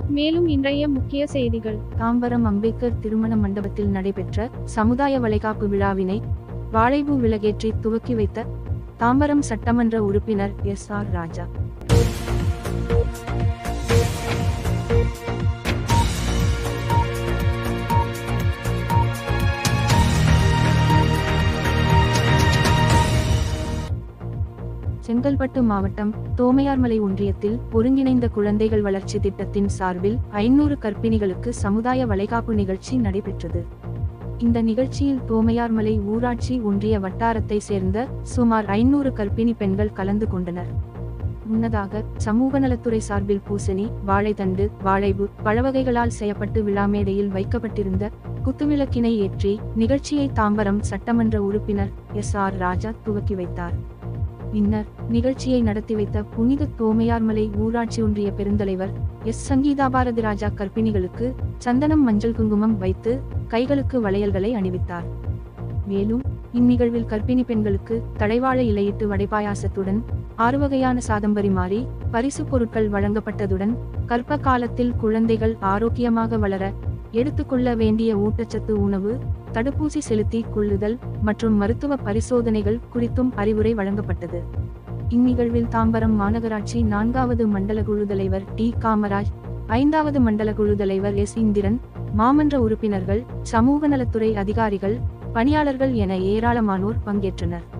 மேலும் இன்றைய முக்கிய செய்திகள் தாம்பரம் அம்பேத்கர் திருமண மண்டபத்தில் நடைபெற்ற சமுதாய வளைகாப்பு விழாவினை வாழைப்பூ விளக்கேற்றி துவக்கி வைத்த தாம்பரம் சட்டமன்ற உறுப்பினர் எஸ் ஆர் ராஜா செங்கல்பட்டு மாவட்டம் தோமையார்மலை ஒன்றியத்தில் ஒருங்கிணைந்த குழந்தைகள் வளர்ச்சி திட்டத்தின் சார்பில் ஐநூறு கர்ப்பிணிகளுக்கு சமுதாய வளைகாப்பு நிகழ்ச்சி நடைபெற்றது இந்த நிகழ்ச்சியில் தோமையார்மலை ஊராட்சி ஒன்றிய வட்டாரத்தை சேர்ந்த சுமார் ஐநூறு கர்ப்பிணி பெண்கள் கலந்து கொண்டனர் முன்னதாக சமூக நலத்துறை சார்பில் பூசணி வாழைத்தண்டு வாழைவு பழவகைகளால் செய்யப்பட்டு விழா மேடையில் வைக்கப்பட்டிருந்த குத்துவிளக்கினை ஏற்றி நிகழ்ச்சியை தாம்பரம் சட்டமன்ற உறுப்பினர் எஸ் ஆர் ராஜா துவக்கி வைத்தார் பின்னர் நிகழ்ச்சியை நடத்தி வைத்த புனித தோமையார்மலை ஊராட்சி ஒன்றிய பெருந்தலைவர் எஸ் சங்கீதா பாரதி ராஜா கர்ப்பிணிகளுக்கு சந்தனம் மஞ்சள் குங்குமம் வைத்து கைகளுக்கு வளையல்களை அணிவித்தார் மேலும் இந்நிகழ்வில் கர்ப்பிணி பெண்களுக்கு தடைவாழை இலையிட்டு வடைபாயாசத்துடன் ஆறு வகையான சாதம் பரிமாறி பரிசு பொருட்கள் வழங்கப்பட்டதுடன் கர்ப்ப காலத்தில் குழந்தைகள் ஆரோக்கியமாக வளர எடுத்துக்கொள்ள வேண்டிய ஊட்டச்சத்து உணவு தடுப்பூசி செலுத்தி கொள்ளுதல் மற்றும் மருத்துவ பரிசோதனைகள் குறித்தும் அறிவுரை வழங்கப்பட்டது இந்நிகழ்வில் தாம்பரம் மாநகராட்சி நான்காவது மண்டல குழு தலைவர் டி காமராஜ் ஐந்தாவது மண்டல குழு தலைவர் எஸ் இந்திரன் மாமன்ற உறுப்பினர்கள் சமூக நலத்துறை அதிகாரிகள் பணியாளர்கள் என ஏராளமானோர் பங்கேற்றனர்